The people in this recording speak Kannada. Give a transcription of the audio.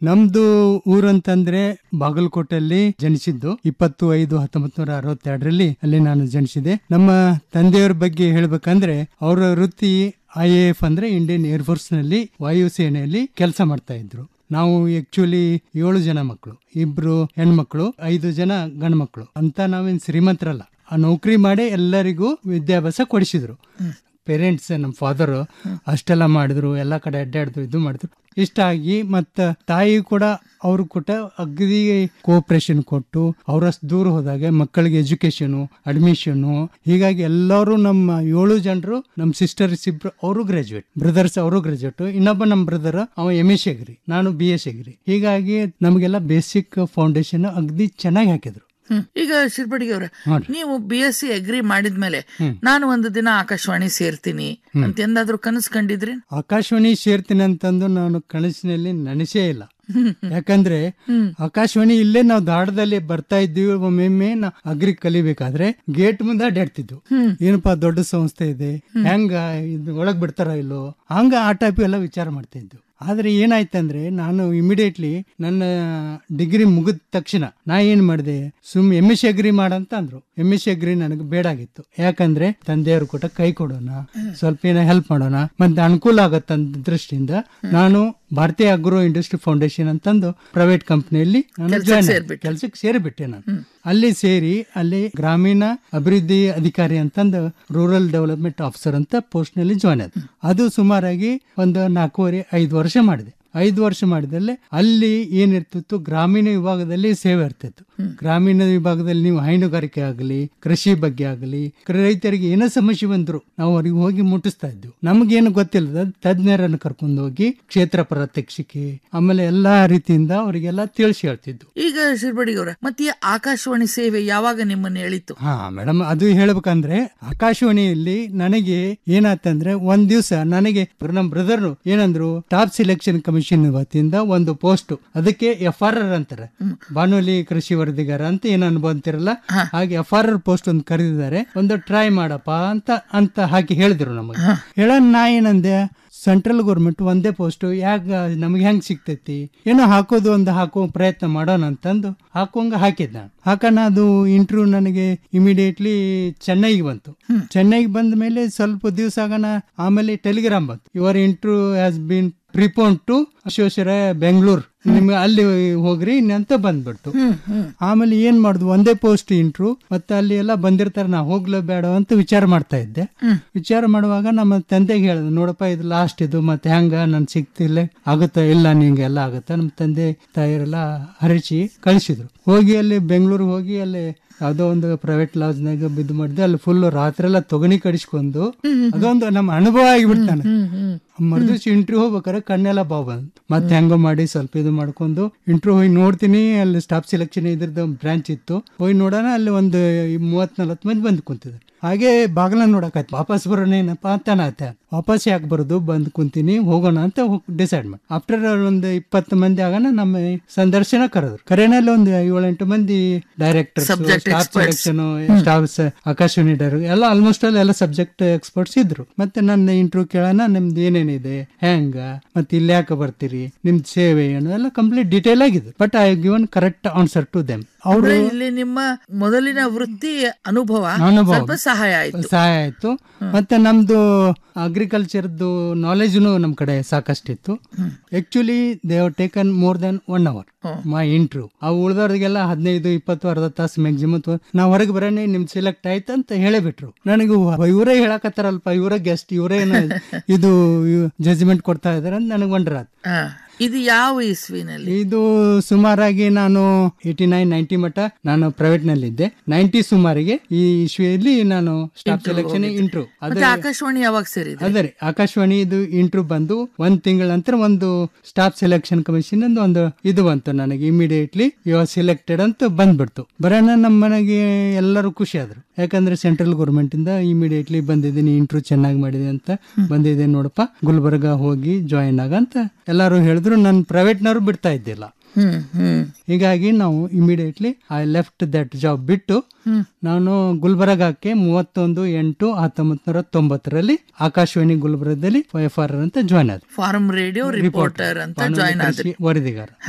ನಮ್ದು ಊರಂತಂದ್ರೆ ಬಾಗಲಕೋಟೆಯಲ್ಲಿ ಜನಿಸಿದ್ದು ಇಪ್ಪತ್ತು ಐದು ಹತ್ತೊಂಬತ್ ನೂರ ಅರವತ್ತೆರಡರಲ್ಲಿ ಅಲ್ಲಿ ನಾನು ಜನಿಸಿದೆ ನಮ್ಮ ತಂದೆಯವರ ಬಗ್ಗೆ ಹೇಳ್ಬೇಕಂದ್ರೆ ಅವರ ವೃತ್ತಿ ಐ ಎ ಎಫ್ ಅಂದ್ರೆ ಇಂಡಿಯನ್ ಏರ್ಫೋರ್ಸ್ ನಲ್ಲಿ ವಾಯುಸೇನೆಯಲ್ಲಿ ಕೆಲಸ ಮಾಡ್ತಾ ಇದ್ರು ನಾವು ಆಕ್ಚುಲಿ ಏಳು ಜನ ಮಕ್ಕಳು ಇಬ್ರು ಹೆಣ್ಮಕ್ಳು ಐದು ಜನ ಗಂಡು ಮಕ್ಕಳು ಅಂತ ನಾವೇನ್ ಶ್ರೀಮಂತರಲ್ಲ ಆ ನೌಕರಿ ಮಾಡಿ ಎಲ್ಲರಿಗೂ ವಿದ್ಯಾಭ್ಯಾಸ ಕೊಡಿಸಿದ್ರು ಪೇರೆಂಟ್ಸ್ ನಮ್ಮ ಫಾದರ್ ಅಷ್ಟೆಲ್ಲ ಮಾಡಿದ್ರು ಎಲ್ಲ ಕಡೆ ಅಡ್ಡಾಡಿದ್ರು ಇದು ಮಾಡಿದ್ರು ಇಷ್ಟ ಆಗಿ ಮತ್ತ ತಾಯಿ ಕೂಡ ಅವ್ರು ಕೊಟ್ಟ ಅಗದಿ ಕೋಆಪರೇಷನ್ ಕೊಟ್ಟು ಅವರಷ್ಟು ದೂರ ಹೋದಾಗ ಮಕ್ಕಳಿಗೆ ಎಜುಕೇಶನು ಅಡ್ಮಿಷನು ಹೀಗಾಗಿ ಎಲ್ಲರೂ ನಮ್ಮ ಏಳು ಜನರು ನಮ್ಮ ಸಿಸ್ಟರ್ಸ್ ಇಬ್ರು ಅವರು ಗ್ರಾಜುಯೇಟ್ ಬ್ರದರ್ಸ್ ಅವರು ಗ್ರಾಜುಯೇಟ್ ಇನ್ನೊಬ್ಬ ನಮ್ಮ ಬ್ರದರ್ ಅವ ಎಮ್ ಎಸ್ ಅಗ್ರಿ ನಾನು ಬಿ ಎಸ್ ಅಗ್ರಿ ಹೀಗಾಗಿ ನಮಗೆಲ್ಲ ಬೇಸಿಕ್ ಫೌಂಡೇಶನ್ ಅಗದಿ ಚೆನ್ನಾಗಿ ಹಾಕಿದ್ರು ಹ್ಮ್. ಈಗ ಶಿರ್ಬಡಿಗೆ ಅವ್ರೆ ನೋಡ್ರಿ. ನೀವು ಬಿ ಎಸ್ ಸಿ ಅಗ್ರಿ ಮಾಡಿದ್ಮೇಲೆ ನಾನು ಒಂದು ದಿನ ಆಕಾಶವಾಣಿ ಸೇರ್ತೀನಿ ಅಂತ ಎಂದಾದ್ರೂ ಕನಸು ಕಂಡಿದ್ರಿ ಆಕಾಶವಾಣಿ ಸೇರ್ತೀನಿ ಅಂತಂದು ನಾನು ಕನಸಿನಲ್ಲಿ ನೆನೆಸೇ ಇಲ್ಲ ಯಾಕಂದ್ರೆ ಆಕಾಶವಾಣಿ ಇಲ್ಲೇ ನಾವು ದಾಡದಲ್ಲಿ ಬರ್ತಾ ಇದ್ದೀವಿ ಒಮ್ಮೊಮ್ಮೆ ನಾ ಅಗ್ರಿ ಕಲಿಬೇಕಾದ್ರೆ ಗೇಟ್ ಮುಂದೆ ಅಡ್ಡಾಡ್ತಿದ್ವು ಏನಪ್ಪಾ ದೊಡ್ಡ ಸಂಸ್ಥೆ ಇದೆ ಹೆಂಗ ಇದು ಒಳಗ್ ಬಿಡ್ತಾರ ಇಲ್ಲೋ ಹಂಗ ಆ ಟೈಪ್ ಎಲ್ಲ ವಿಚಾರ ಮಾಡ್ತಾ ಇದ್ವು ಆದ್ರೆ ಏನಾಯ್ತಂದ್ರೆ ನಾನು ಇಮಿಡಿಯೇಟ್ಲಿ ನನ್ನ ಡಿಗ್ರಿ ಮುಗಿದ ತಕ್ಷಣ ನಾ ಏನ್ ಮಾಡಿದೆ ಸುಮ್ ಎಮ್ ಎಸ್ ಅಗ್ರಿ ಮಾಡಂತ ಅಂದ್ರು ಎಮ್ ಎಸ್ ಅಗ್ರಿ ನನಗೆ ಬೇಡಾಗಿತ್ತು ಯಾಕಂದ್ರೆ ತಂದೆಯವರು ಕೊಟ್ಟ ಕೈ ಕೊಡೋಣ ಸ್ವಲ್ಪ ಏನೋ ಹೆಲ್ಪ್ ಮಾಡೋಣ ಮತ್ತೆ ಅನುಕೂಲ ಆಗತ್ತಂತ ದೃಷ್ಟಿಯಿಂದ ನಾನು ಭಾರತೀಯ ಅಗ್ರೋ ಇಂಡಸ್ಟ್ರಿ ಫೌಂಡೇಶನ್ ಅಂತಂದು ಪ್ರೈವೇಟ್ ಕಂಪನಿಯಲ್ಲಿ ನಾನು ಜಾಯ್ನ್ ಕೆಲ್ಸಕ್ಕೆ ಸೇರಿಬಿಟ್ಟೆ ನಾನು ಅಲ್ಲಿ ಸೇರಿ ಅಲ್ಲಿ ಗ್ರಾಮೀಣ ಅಭಿವೃದ್ಧಿ ಅಧಿಕಾರಿ ಅಂತಂದು ರೂರಲ್ ಡೆವಲಪ್ಮೆಂಟ್ ಆಫೀಸರ್ ಅಂತ ಪೋಸ್ಟ್ ನಲ್ಲಿ ಜಾಯ್ನ್ ಆದ ಅದು ಸುಮಾರಾಗಿ ಒಂದು ನಾಲ್ಕೂವರೆ ಐದು ವರ್ಷ ಮಾಡಿದೆ ಐದು ವರ್ಷ ಮಾಡಿದಲ್ಲಿ ಅಲ್ಲಿ ಏನಿರ್ತಿತ್ತು ಗ್ರಾಮೀಣ ವಿಭಾಗದಲ್ಲಿ ಸೇವೆ ಇರ್ತಿತ್ತು ಗ್ರಾಮೀಣ ವಿಭಾಗದಲ್ಲಿ ನೀವು ಹೈನುಗಾರಿಕೆ ಆಗಲಿ ಕೃಷಿ ಬಗ್ಗೆ ಆಗಲಿ ರೈತರಿಗೆ ಏನೋ ಸಮಸ್ಯೆ ಬಂದ್ರು ನಾವು ಅವ್ರಿಗೆ ಹೋಗಿ ಮುಟ್ಟಿಸ್ತಾ ಇದ್ವಿ ನಮಗೇನು ಗೊತ್ತಿಲ್ಲದ ತಜ್ಞರನ್ನು ಕರ್ಕೊಂಡು ಹೋಗಿ ಕ್ಷೇತ್ರ ಪ್ರಾತ್ಯಕ್ಷಿಕೆ ಆಮೇಲೆ ಎಲ್ಲಾ ರೀತಿಯಿಂದ ಅವರಿಗೆಲ್ಲ ತಿಳಿಸಿ ಹೇಳ್ತಿದ್ವು ಈಗ ಶಿರ್ಬಡಿಗೆ ಅವ್ರೆ ಮತ್ತೆ ಈ ಆಕಾಶವಾಣಿ ಸೇವೆ ಯಾವಾಗ ನಿಮ್ಮನ್ನ ಎಳಿತು ಹಾ ಮೇಡಮ್ ಅದು ಹೇಳ್ಬೇಕಂದ್ರೆ ಆಕಾಶವಾಣಿಯಲ್ಲಿ ನನಗೆ ಏನಾತಂದ್ರೆ ಒಂದ್ ದಿವಸ ನನಗೆ ನಮ್ಮ ಬ್ರದರ್ ಏನಂದ್ರು ಟಾಪ್ ಸೆಲೆಕ್ಷನ್ ಕಮಿಷನ್ ವತಿಯಿಂದ ಒಂದು ಪೋಸ್ಟ್ ಅದಕ್ಕೆ ಎಫ್ ಆರ್ ಆರ್ ಅಂತಾರೆ ಬಾನುಲಿ ಕೃಷಿ ವರದಿಗಾರ ಅಂತ ಏನ್ ಅನ್ಬಂತಿರಲ್ಲ ಹಾಗೆ ಎಫ್ ಆರ್ ಆರ್ ಪೋಸ್ಟ್ ಒಂದು ಕರೆದಿದ್ದಾರೆ ಒಂದು ಟ್ರೈ ಮಾಡಪ್ಪ ಅಂತ ಅಂತ ಹಾಕಿ ಹೇಳಿದ್ರು ನಮಗೆ ಹೇಳ ನಾ ಏನಂದೆ ಸೆಂಟ್ರಲ್ ಗೌರ್ಮೆಂಟ್ ಒಂದೇ ಪೋಸ್ಟ್ ಯಾಕ ನಮ್ಗೆ ಹೆಂಗ್ ಸಿಗ್ತೈತಿ ಏನೋ ಹಾಕೋದು ಒಂದು ಹಾಕೋ ಪ್ರಯತ್ನ ಮಾಡೋಣ ಅಂತಂದು ಹಾಕೋಂಗ ಹಾಕಿದ್ದ ನಾನು ಹಾಕೋಣ ಅದು ಇಂಟರ್ವ್ಯೂ ನನಗೆ ಇಮಿಡಿಯೇಟ್ಲಿ ಚೆನ್ನೈಗೆ ಬಂತು ಚೆನ್ನೈಗೆ ಬಂದ ಮೇಲೆ ಸ್ವಲ್ಪ ದಿವಸ ಆಗೋಣ ಆಮೇಲೆ ಟೆಲಿಗ್ರಾಮ್ ಬಂತು your interview has been prepone to ಅಶೋಶರ ಬೆಂಗಳೂರು ನಿಮ್ಗೆ ಅಲ್ಲಿ ಹೋಗ್ರಿ ಅಂತ ಬಂದ್ಬಿಡ್ತು ಆಮೇಲೆ ಏನ್ ಮಾಡುದು ಒಂದೇ ಪೋಸ್ಟ್ ಇಂಟ್ರು ಮತ್ತೆ ಅಲ್ಲಿ ಎಲ್ಲ ಬಂದಿರ್ತಾರೆ ನಾ ಹೋಗ್ಲೋ ಬೇಡ ಅಂತ ವಿಚಾರ ಮಾಡ್ತಾ ಇದ್ದೆ ವಿಚಾರ ಮಾಡುವಾಗ ನಮ್ಮ ತಂದೆಗೆ ಹೇಳಿದ ನೋಡಪ್ಪ ಇದು ಲಾಸ್ಟ್ ಇದು ಮತ್ತೆ ಹೆಂಗ ನನ್ ಸಿಗ್ತಿಲ್ಲ ಆಗುತ್ತಾ ಇಲ್ಲ ನಿಂಗೆ ಎಲ್ಲ ಆಗುತ್ತಾ ನಮ್ಮ ತಂದೆ ತಾಯಿಯರೆಲ್ಲ ಹರಿಸಿ ಕಳಿಸಿದ್ರು ಹೋಗಿ ಅಲ್ಲಿ ಬೆಂಗಳೂರು ಹೋಗಿ ಅಲ್ಲಿ ಯಾವ್ದೋ ಒಂದು ಪ್ರೈವೇಟ್ ಲಾಡ್ಜ್ನಾಗ ಬಿದ್ದು ಮಾಡಿದೆ ಅಲ್ಲಿ ಫುಲ್ ರಾತ್ರಿ ಎಲ್ಲ ತೊಗಣಿ ಕಡಿಸ್ಕೊಂಡು ಅದೊಂದು ನಮ್ಮ ಅನುಭವ ಆಗಿಬಿಡ್ತಾನೆ ಮರ್ದಿವ್ಸ ಇಂಟರ್ವ್ಯೂ ಹೋಗ್ಬೇಕಾರೆ ಕಣ್ಣೆಲ್ಲ ಬಾವು ಬಂದ್ ಮತ್ತೆ ಹೆಂಗೋ ಮಾಡಿ ಸ್ವಲ್ಪ ಇದು ಮಾಡ್ಕೊಂಡು ಇಂಟರ್ವ್ಯೂ ಹೋಗಿ ನೋಡ್ತೀನಿ ಅಲ್ಲಿ ಸ್ಟಾಫ್ ಸೆಲೆಕ್ಷನ್ ಇದ್ರದ್ದು ಬ್ರಾಂಚ್ ಇತ್ತು ಹೋಗಿ ನೋಡೋಣ ಅಲ್ಲಿ ಒಂದು ಮೂವತ್ ನಲ್ವತ್ತು ಮಂದಿ ಬಂದು ಕುಂತಿದ್ರು ಹಾಗೆ ಬಾಗಿಲ ನೋಡಕಾಯ್ತು ವಾಪಸ್ ಬರೋಣ ಏನಪ್ಪ ಅಂತ ಆತ ವಾಪಸ್ ಯಾಕೆ ಬರೋದು ಬಂದು ಕುಂತೀನಿ ಹೋಗೋಣ ಅಂತ ಡಿಸೈಡ್ ಮಾಡಿ ಆಫ್ಟರ್ ಒಂದು ಇಪ್ಪತ್ತು ಮಂದಿ ಆಗೋಣ ನಮ್ಮ ಸಂದರ್ಶನ ಕರೆದ್ರು ಕರೆನಲ್ಲಿ ಒಂದು ಏಳೆಂಟು ಮಂದಿ director Subject staff experts. Selection staff Akashvani director ಎಲ್ಲ ಆಲ್ಮೋಸ್ಟ್ ಅಲ್ಲಿ ಎಲ್ಲ ಸಬ್ಜೆಕ್ಟ್ ಎಕ್ಸ್ಪರ್ಟ್ಸ್ ಇದ್ರು ಮತ್ತೆ ನನ್ನ ಇಂಟರ್ವ್ಯೂ ಕೇಳೋಣ ನಿಮ್ದು ಏನೇನಿದೆ ಹೆಂಗ ಮತ್ತೆ ಇಲ್ಲಿ ಯಾಕೆ ಬರ್ತೀರಿ ನಿಮ್ದು ಸೇವೆ ಏನು ಎಲ್ಲ ಕಂಪ್ಲೀಟ್ ಡೀಟೇಲ್ ಆಗಿದೆ but I given correct answer to them ಅವರು ಅಂದ್ರೆ ಇಲ್ಲಿ ನಿಮ್ಮ ಮೊದಲಿನ ವೃತ್ತಿ ಅನುಭವ ಅನುಭವ. ಸ್ವಲ್ಪ ಸಹಾಯ ಆಯ್ತು ಸಹಾಯ ಆಯ್ತು ಮತ್ತೆ ನಮ್ದು ಅಗ್ರಿಕಲ್ಚರ್ದು ನಾಲೆಜ್ನು ನಮ್ ಕಡೆ ಸಾಕಷ್ಟಿತ್ತು actually they have taken more than one hour my interview ಆ ಉಳ್ದವ್ರಿಗೆಲ್ಲ ಹದಿನೈದು ಇಪ್ಪತ್ತು ಅರ್ಧ ತಾಸು ಮ್ಯಾಕ್ಸಿಮಮ್ ನಾವ್ ಹೊರಗೆ ಬರೋಣ ನಿಮ್ ಸೆಲೆಕ್ಟ್ ಆಯ್ತು ಅಂತ ಹೇಳೇಬಿಟ್ರು ನನಗೆ ಇವರೇ ಹೇಳಕತ್ತಾರಲ್ಪ ಇವರೇ ಗೆಸ್ಟ್ ಇವರೇನು ಇದು ಜಜ್ಮೆಂಟ್ ಕೊಡ್ತಾ ಇದಾರೆ ಅಂತ ನನಗೆ ವಂಡರ್ ಆಯ್ತು ಆ, ಇದು ಯಾವ ಇಸ್ವಿನಲ್ಲಿ ಇದು ಸುಮಾರಾಗಿ ನಾನು ಏಟಿ ನೈನ್ ನೈಂಟಿ ಮಟ್ಟ ನಾನು ಪ್ರೈವೇಟ್ ನಲ್ಲಿ ಇದ್ದೆ ನೈಂಟಿ ಸುಮಾರಿಗೆ ಈ ಇಶ್ವಿಯಲ್ಲಿ ನಾನು ಸ್ಟಾಫ್ ಸೆಲೆಕ್ಷನ್ ಇಂಟ್ರು ಮತ್ತೆ ಅದೇ ಆಕಾಶವಾಣಿ ಯಾವಾಗ ಸೇರಿದ್ರಿ ಅದೇ ರೀ ಆಕಾಶವಾಣಿ ಇದು ಇಂಟ್ರು ಬಂದು ಒಂದ್ ತಿಂಗಳ ನಂತರ ಒಂದು ಸ್ಟಾಫ್ ಸೆಲೆಕ್ಷನ್ ಕಮಿಷನ್ ಅಂತ ಒಂದು ಇದು ಬಂತು ನನಗೆ ಇಮಿಡಿಯೇಟ್ಲಿ ಯು ಆರ್ ಸೆಲೆಕ್ಟೆಡ್ ಅಂತ ಬಂದ್ಬಿಡ್ತು ಬರೋಣ ನಮ್ಮ ಮನೆಗೆ ಎಲ್ಲರೂ ಖುಷಿ ಆದ್ರು ಯಾಕಂದ್ರೆ ಸೆಂಟ್ರಲ್ ಗೌರ್ಮೆಂಟ್ ಇಂದ ಇಮಿಡಿಯೇಟ್ಲಿ ಬಂದಿದ್ದೀನಿ ಇಂಟ್ರು ಚೆನ್ನಾಗಿ ಮಾಡಿದೆ ಅಂತ ಬಂದಿದೆ ನೋಡಪ್ಪ ಗುಲ್ಬರ್ಗ ಹೋಗಿ ಜಾಯಿನ್ ಆಗ ಅಂತ ಎಲ್ಲರೂ ಹೇಳಿದ್ರು ನಾನು ಪ್ರೈವೇಟ್ನವ್ರು ಬಿಡ್ತಾ ಇದ್ದಿಲ್ಲ ಹ್ಮ್ ಹ್ಮ್ ಹೀಗಾಗಿ ನಾವು immediately I left that job ಬಿಟ್ಟು ನಾನು ಗುಲ್ಬರ್ಗಕ್ಕೆ ಮೂವತ್ತೊಂದು ಎಂಟು ಹತ್ತೊಂಬತ್ ನೂರ ತೊಂಬತ್ತರಲ್ಲಿ ಆಕಾಶವಾಣಿ ಗುಲ್ಬರ್ಗದಲ್ಲಿ ಎಫ್ ಆರ್ ಅಂತ ಜಾಯ್ನ್ ಆದ ಫಾರ್ಮ್ ರೇಡಿಯೋ ರಿಪೋರ್ಟರ್ ಅಂತ ಜಾಯ್ನ್ ಆದ್ರಿ ವರದಿಗಾರ